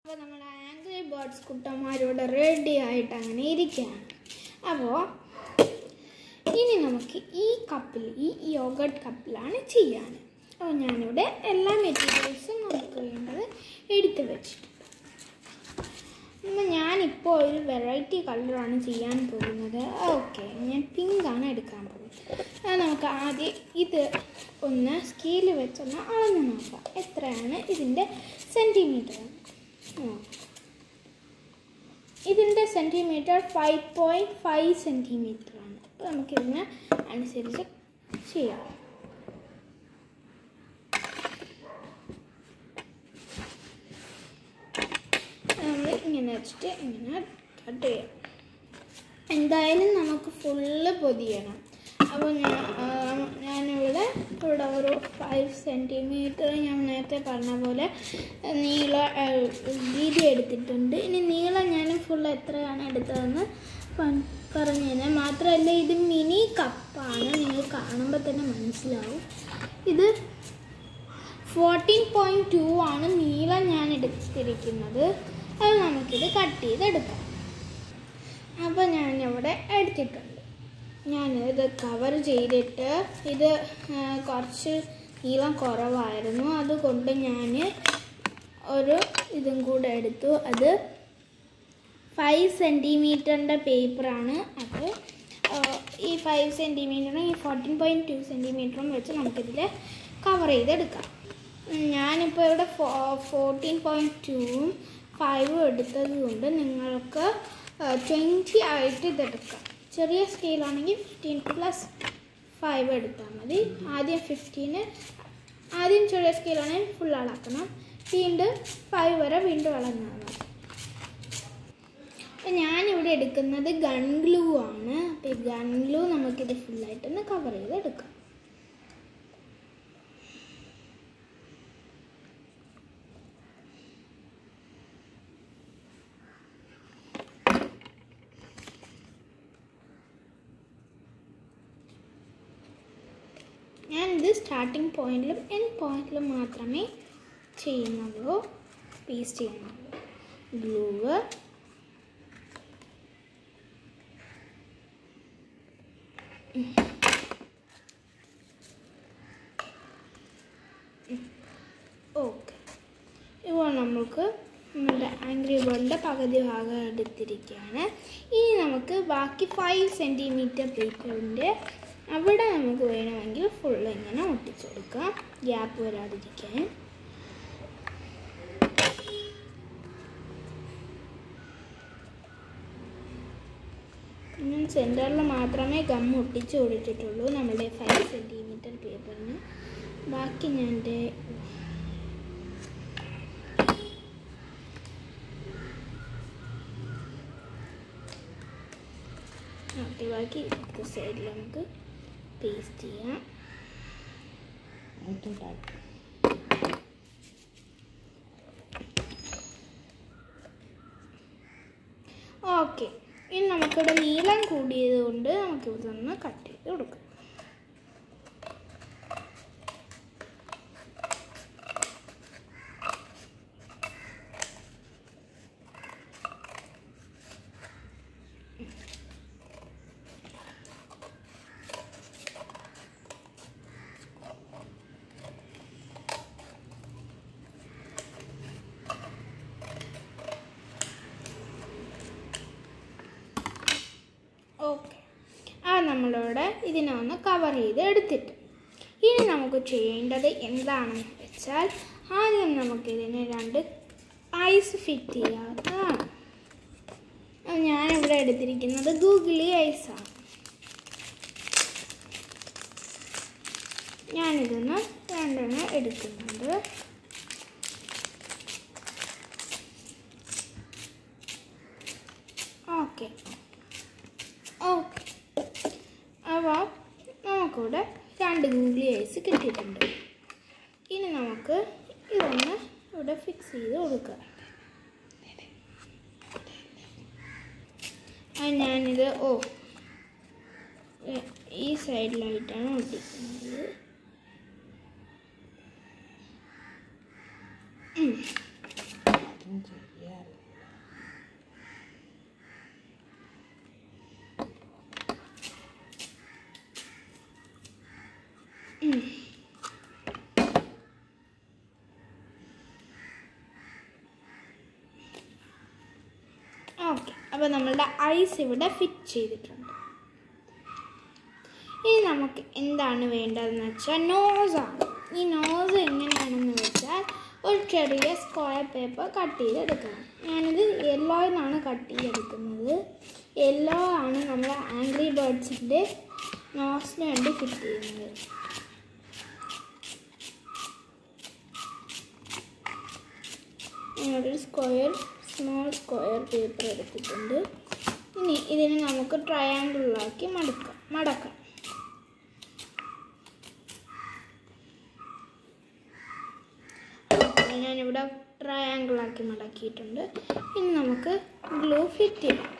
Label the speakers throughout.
Speaker 1: അപ്പോൾ നമ്മൾ angry birds കുട്ടന്മാരോട് ready ആയിട്ട് അങ്ങനെ ഇരിക്കുകയാണ് അപ്പോൾ ഇനി നമുക്ക് ഈ കപ്പിൽ ഈ യോഗട്ട് കപ്പിലാണ് ചെയ്യാൻ അപ്പോൾ ഞാനിവിടെ എല്ലാ മെറ്റീരിയൽസും നമുക്ക് വേണ്ടത് എടുത്ത് വെച്ചിട്ടുണ്ട് അപ്പോൾ ഞാനിപ്പോൾ ഒരു വെറൈറ്റി കളറാണ് ചെയ്യാൻ പോകുന്നത് ഓക്കെ ഞാൻ പിങ്കാണ് എടുക്കാൻ പോകുന്നത് അത് നമുക്ക് ആദ്യം ഇത് ഒന്ന് സ്കെയിൽ വെച്ചൊന്ന് അളന്ന് നോക്കാം എത്രയാണ് ഇതിൻ്റെ സെൻറ്റിമീറ്റർ ഇതിൻ്റെ centimetre five point five centimetre ആണ് അപ്പോൾ നമുക്കിതിന് അനുസരിച്ച് ചെയ്യാം നമ്മൾ ഇങ്ങനെ വെച്ചിട്ട് ഇങ്ങനെ കട്ട് ചെയ്യാം എന്തായാലും നമുക്ക് ഫുള്ള് പൊതിയണം അപ്പോൾ ഞാൻ ആ, ഞാനിവിടെ ഇവിടെ ഒരു ഫൈവ് സെൻറ്റിമീറ്റർ ഞാൻ നേരത്തെ പറഞ്ഞ പോലെ നീള ആ, വീതി എടുത്തിട്ടുണ്ട് ഇനി നീളം ഞാൻ ഫുൾ എത്രയാണ് എടുത്തതെന്ന് പ- പറഞ്ഞു തരാം മാത്രമല്ല ഇത് മിനി കപ്പാണ് നിങ്ങൾ കാണുമ്പോൾ തന്നെ മനസ്സിലാവും ഇത് ഫോർട്ടീൻ പോയിൻറ്റ് ടു ആണ് നീളം ഞാൻ എടുത്തിരിക്കുന്നത് അത് നമുക്കിത് കട്ട് ചെയ്തെടുക്കാം അപ്പോൾ ഞാനിവിടെ എടുത്തിട്ടുണ്ട് ഞാനിത് കവർ ചെയ്തിട്ട് ഇത് ആ, കുറച്ച് നീളം കുറവായിരുന്നു അതുകൊണ്ട് ഞാൻ ഒരു ഇതും കൂടെ എടുത്തു അത് ഫൈവ് സെൻറ്റിമീറ്ററിൻ്റെ പേപ്പറാണ് അത് ആ, ഈ ഫൈവ് സെൻറ്റിമീറ്ററും ഈ ഫോർട്ടീൻ പോയിൻറ്റ് ടു സെൻറ്റിമീറ്ററും വെച്ച് നമുക്കിതിൽ കവർ ചെയ്തെടുക്കാം ഉം, ഞാനിപ്പോൾ ഇവിടെ ഫോ ഫോർട്ടീൻ പോയിൻറ്റ് ടൂവും ഫൈവും എടുത്തത് കൊണ്ട് നിങ്ങൾക്ക് ട്വൻറ്റി ആയിട്ട് ഇതെടുക്കാം ചെറിയ സ്കെയിലാണെങ്കിൽ ഫിഫ്റ്റീൻ പ്ലസ് ഫൈവ് എടുത്താൽ മതി ആദ്യം ഫിഫ്റ്റീന് ആദ്യം ചെറിയ സ്കെയിലാണെങ്കിൽ ഫുൾ അളക്കണം വീണ്ടും ഫൈവ് വരെ വീണ്ടും അളന്നാൽ മതി അപ്പം ഞാനിവിടെ എടുക്കുന്നത് ഗൺ ഗ്ലൂ ആണ് അപ്പോൾ ഈ ഗൺ ഗ്ലൂ നമുക്കിത് ഫുള്ളായിട്ടൊന്ന് കവർ ചെയ്തെടുക്കാം ഞാനിത് സ്റ്റാർട്ടിങ് പോയിന്റിലും എൻഡ് പോയിന്റിലും മാത്രമേ ചെയ്യുന്നുള്ളൂ പേസ്റ്റ് ചെയ്യുന്നുള്ളൂ ഗ്ലൂവ് ഓക്കെ ഇപ്പോൾ നമുക്ക് നമ്മുടെ ആംഗ്രി ബേർഡിൻ്റെ പകുതി ഭാഗം എടുത്തിരിക്കുകയാണ് ഇനി നമുക്ക് ബാക്കി ഫൈവ് സെൻറ്റിമീറ്റർ പേപ്പറിൻ്റെ അവിടെ നമുക്ക് വേണമെങ്കിൽ ഫുൾ ഇങ്ങനെ ഒട്ടിച്ചു കൊടുക്കാം ഗ്യാപ്പ് വരാതിരിക്കാൻ ഞാൻ സെൻറ്ററിൽ മാത്രമേ ഗം ഒട്ടിച്ച് കൊടുത്തിട്ടുള്ളൂ നമ്മുടെ ഫൈവ് സെൻറ്റിമീറ്റർ പേപ്പറിന് ബാക്കി ഞാൻ എൻ്റെ ഓക്കെ ബാക്കി ഇപ്പുറത്തെ സൈഡിൽ നമുക്ക് പേസ്റ്റ് ചെയ്യാം ഓക്കെ ഇനി നമുക്കിവിടെ നീളം കൂടിയത് കൊണ്ട് നമുക്ക് ഇതൊന്ന് കട്ട് ചെയ്ത് കൊടുക്കാം ഓക്കെ ആ നമ്മളിവിടെ ഇതിനെ ഒന്ന് കവർ ചെയ്ത് എടുത്തിട്ട് ഇനി നമുക്ക് ചെയ്യേണ്ടത് എന്താണെന്ന് വെച്ചാൽ ആദ്യം നമുക്കിതിന് രണ്ട് ഐസ് ഫിറ്റ് ചെയ്യാവുന്നതാണ് അത് ഞാനിവിടെ എടുത്തിരിക്കുന്നത് ഗൂഗിളി ഐസാണ് ഞാനിതൊന്ന് രണ്ടെണ്ണം എടുക്കുന്നുണ്ട് ഓക്കെ ഓക്കെ അപ്പോൾ നമുക്കിവിടെ രണ്ട് ഗൂഗിളി ഐസ് കിട്ടിയിട്ടുണ്ട് ഇനി നമുക്ക് ഇതൊന്ന് ഇവിടെ ഫിക്സ് ചെയ്ത് കൊടുക്കുക ആ ഞാനിത് ഓ എ- ഈ സൈഡിലായിട്ടാണ് ഒട്ടിക്കുന്നത് ഉം. അപ്പോൾ നമ്മളുടെ ഐസ് ഇവിടെ ഫിറ്റ് ചെയ്തിട്ടുണ്ട് ഇനി നമുക്ക് എന്താണ് വേണ്ടതെന്ന് വെച്ചാൽ നോസാണ് ഈ നോസ് എങ്ങനെയാണെന്ന് വെച്ചാൽ ഒരു ചെറിയ സ്ക്വയർ പേപ്പർ കട്ട് ചെയ്തെടുക്കണം ഞാനിത് യെല്ലോയിലാണ് കട്ട് ചെയ്തെടുക്കുന്നത് യെല്ലോ ആണ് നമ്മുടെ ആംഗ്രി ബേർഡ്സിൻ്റെ നോസിന് വേണ്ടി ഫിറ്റ് ചെയ്യുന്നത് ഞാനൊരു സ്ക്വയർ സ്മോൾ സ്ക്വയർ പേപ്പർ എടുത്തിട്ടുണ്ട് ഇനി ഇതിനെ നമുക്ക് ട്രയാങ്കിളിലാക്കി മടക്കാം മടക്കാം അപ്പോൾ ഞാനിവിടെ ട്രയാങ്കിളാക്കി മടക്കിയിട്ടുണ്ട് ഇനി നമുക്ക് ഗ്ലൂ ഫിറ്റ് ചെയ്യാം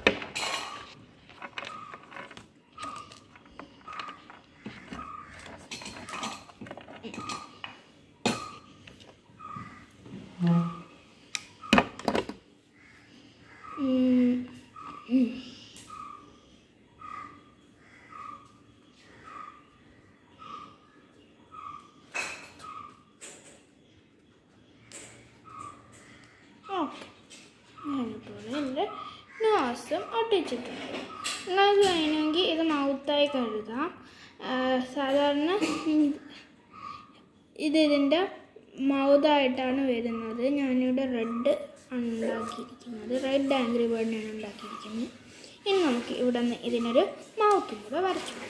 Speaker 1: ഉം. ഉം. ഓക്കെ ഞാനിപ്പോൾ എൻ്റെ നോസും ഒട്ടിച്ചിട്ടുണ്ട് നിങ്ങൾക്ക് വേണമെങ്കിൽ ഇത് മൗത്തായി കഴുകാം ആ, സാധാരണ ഇത് ഇത് ഇതിൻ്റെ മൗതായിട്ടാണ് വരുന്നത് ഞാനിവിടെ റെഡ് ആണ് ഉണ്ടാക്കിയിരിക്കുന്നത് റെഡ് ആംഗ്രി ബേർഡിനാണ് ഉണ്ടാക്കിയിരിക്കുന്നത് ഇനി നമുക്ക് ഇവിടെ നിന്ന് ഇതിനൊരു മൗത്തും കൂടെ വരച്ചു കൊടുക്കാം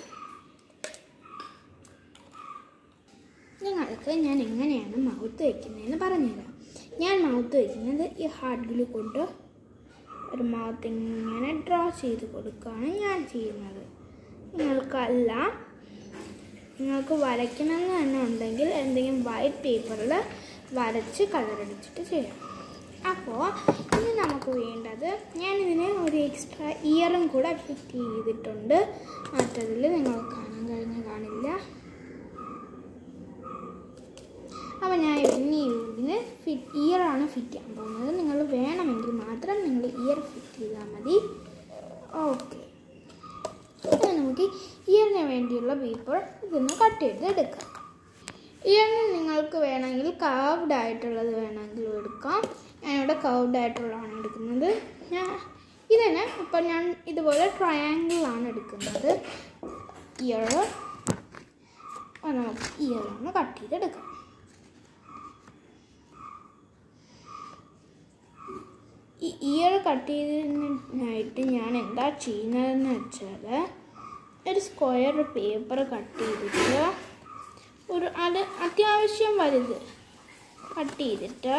Speaker 1: നിങ്ങൾക്ക് ഞാൻ എങ്ങനെയാണ് മൗത്ത് വയ്ക്കുന്നതെന്ന് പറഞ്ഞുതരാം ഞാൻ മൗത്ത് വയ്ക്കുന്നത് ഈ ഹാർഡ് ഗ്ലൂ കൊണ്ട് ഒരു മൗത്ത് ഇങ്ങനെ ഡ്രോ ചെയ്ത് കൊടുക്കുകയാണ് ഞാൻ ചെയ്യുന്നത് നിങ്ങൾക്കല്ല നിങ്ങൾക്ക് വരയ്ക്കണമെന്ന് തന്നെ ഉണ്ടെങ്കിൽ എന്തെങ്കിലും വൈറ്റ് പേപ്പറിൽ വരച്ച് കളറടിച്ചിട്ട് ചെയ്യാം അപ്പോൾ ഇനി നമുക്ക് വേണ്ടത് ഞാനിതിന് ഒരു എക്സ്ട്രാ ഇയറും കൂടെ ഫിറ്റ് ചെയ്തിട്ടുണ്ട് മറ്റതിൽ നിങ്ങൾക്ക് കാണാൻ കഴിഞ്ഞ കാണില്ല അപ്പോൾ ഞാൻ ഇനി ഇതിന് ഫിറ്റ് ഇയറാണ് ഫിറ്റ് ചെയ്യാൻ പോകുന്നത് നിങ്ങൾ വേണമെങ്കിൽ മാത്രം നിങ്ങൾ ഇയർ ഫിറ്റ് ചെയ്താൽ മതി ഓക്കെ ഇനി നമുക്ക് ഇയറിന് വേണ്ടിയുള്ള പേപ്പർ ഇതൊന്ന് കട്ട് ചെയ്ത് എടുക്കാം ഇയറിന് നിങ്ങൾക്ക് വേണമെങ്കിൽ കർവ്ഡ് ആയിട്ടുള്ളത് വേണമെങ്കിലും എടുക്കാം ഞാനിവിടെ കർവ്ഡ് ആയിട്ടുള്ളതാണ് എടുക്കുന്നത് ഞാൻ ഇതിന് ഇപ്പം ഞാൻ ഇതുപോലെ ട്രയാങ്കിളാണ് എടുക്കുന്നത് ഇയർ നമുക്ക് ഇയറൊന്ന് കട്ട് ചെയ്തെടുക്കാം ഈ ഇയർ കട്ട് ചെയ്തതിനായിട്ട് ഞാൻ എന്താ ചെയ്യുന്നതെന്ന് വെച്ചാൽ ഒരു സ്ക്വയർ പേപ്പർ കട്ട് ചെയ്തിട്ട് ഒരു അത് അത്യാവശ്യം വലുത് കട്ട് ചെയ്തിട്ട്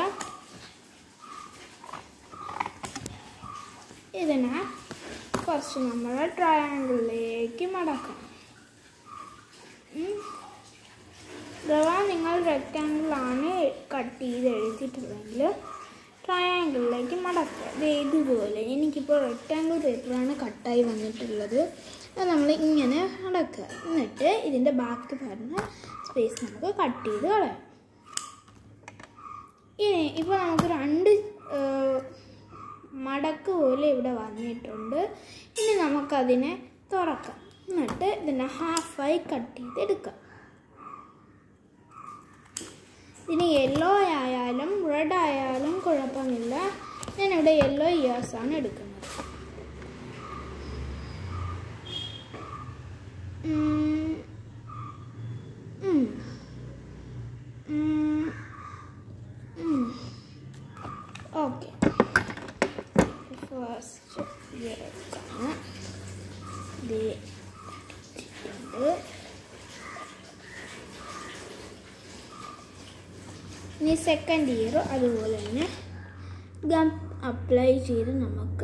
Speaker 1: ഇതിനെ കുറച്ച് നമ്മൾ ട്രയാങ്കിളിലേക്ക് മടക്കാം ഉം. അഥവാ നിങ്ങൾ റെക്റ്റാങ്കിളാണ് കട്ട് ചെയ്ത് എഴുതിയിട്ടുള്ളതെങ്കിൽ ട്രയാങ്കിളിലേക്ക് മടക്കുക ദേ ഇതുപോലെ എനിക്കിപ്പോൾ റെക്റ്റാങ്കിൾ പേപ്പറാണ് കട്ടായി വന്നിട്ടുള്ളത് അത് നമ്മൾ ഇങ്ങനെ മടക്കുക എന്നിട്ട് ഇതിൻ്റെ ബാക്കി പറഞ്ഞ സ്പേസ് നമുക്ക് കട്ട് ചെയ്ത് കളയാം ഇനി ഇപ്പോൾ നമുക്ക് രണ്ട് ഏർ, മടക്ക് പോലെ ഇവിടെ വന്നിട്ടുണ്ട് ഇനി നമുക്കതിനെ തുറക്കാം എന്നിട്ട് ഇതിനെ ഹാഫായി കട്ട് ചെയ്തെടുക്കാം ഇതിന് യെല്ലോ ആയാലും റെഡ് ആയാലും കുഴപ്പമില്ല ഞാനിവിടെ യെല്ലോ ഇയേഴ്സ് ആണ് എടുക്കുന്നത് ഉം. ഉം. ഉം. ഉം. ഓക്കെ ഫസ്റ്റ് ഇയർ എടുക്കാണ് ഇത് ഇട്ടിട്ടുണ്ട് ഇനി സെക്കൻഡ് ഇയർ അതുപോലെ തന്നെ ഗം അപ്ലൈ ചെയ്ത് നമുക്ക്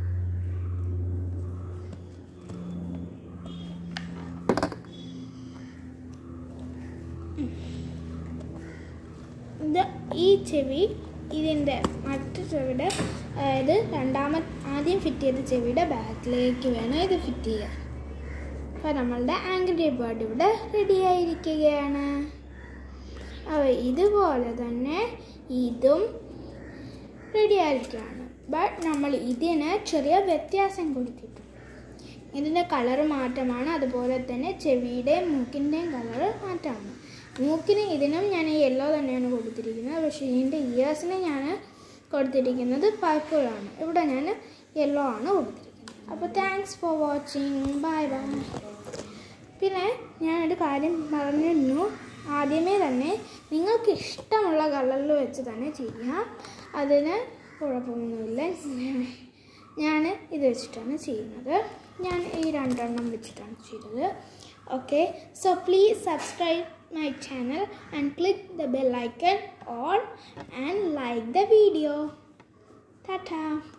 Speaker 1: ഇത് ഈ ചെവി ഇതിൻ്റെ മറ്റു ചെവിയുടെ അതായത് രണ്ടാമത് ആദ്യം ഫിറ്റ് ചെയ്ത ചെവിയുടെ ബാക്കിലേക്ക് വേണം ഇത് ഫിറ്റ് ചെയ്യാൻ അപ്പോൾ നമ്മളുടെ ആംഗ്രി ബേർഡ് ഇവിടെ റെഡി ആയിരിക്കുകയാണ് അവ ഇതുപോലെ തന്നെ ഇതും റെഡി ആയിരിക്കുകയാണ് ബട്ട് നമ്മൾ ഇതിന് ചെറിയ വ്യത്യാസം കൊടുത്തിട്ടുണ്ട് ഇതിൻ്റെ കളർ മാറ്റമാണ് അതുപോലെ തന്നെ ചെവിയുടെയും മൂക്കിൻ്റെയും കളർ മാറ്റമാണ് മൂക്കിന് ഇതിനും ഞാൻ യെല്ലോ തന്നെയാണ് കൊടുത്തിരിക്കുന്നത് പക്ഷേ ഇതിൻ്റെ ഇയേഴ്സിന് ഞാൻ കൊടുത്തിരിക്കുന്നത് പർപ്പിളാണ് ഇവിടെ ഞാൻ യെല്ലോ ആണ് കൊടുത്തിരിക്കുന്നത് അപ്പോൾ thanks for watching bye bye പിന്നെ ഞാനൊരു കാര്യം പറഞ്ഞിരുന്നു ആദ്യമേ തന്നെ നിങ്ങൾക്ക് ഇഷ്ടമുള്ള കളറിൽ വെച്ച് തന്നെ ചെയ്യുക അതിന് കുഴപ്പമൊന്നുമില്ല ഞാൻ ഇത് വെച്ചിട്ടാണ് ചെയ്യുന്നത് ഞാൻ ഈ രണ്ടെണ്ണം വെച്ചിട്ടാണ് ചെയ്തത് okay so please subscribe my channel and click the bell icon on and like the video Tata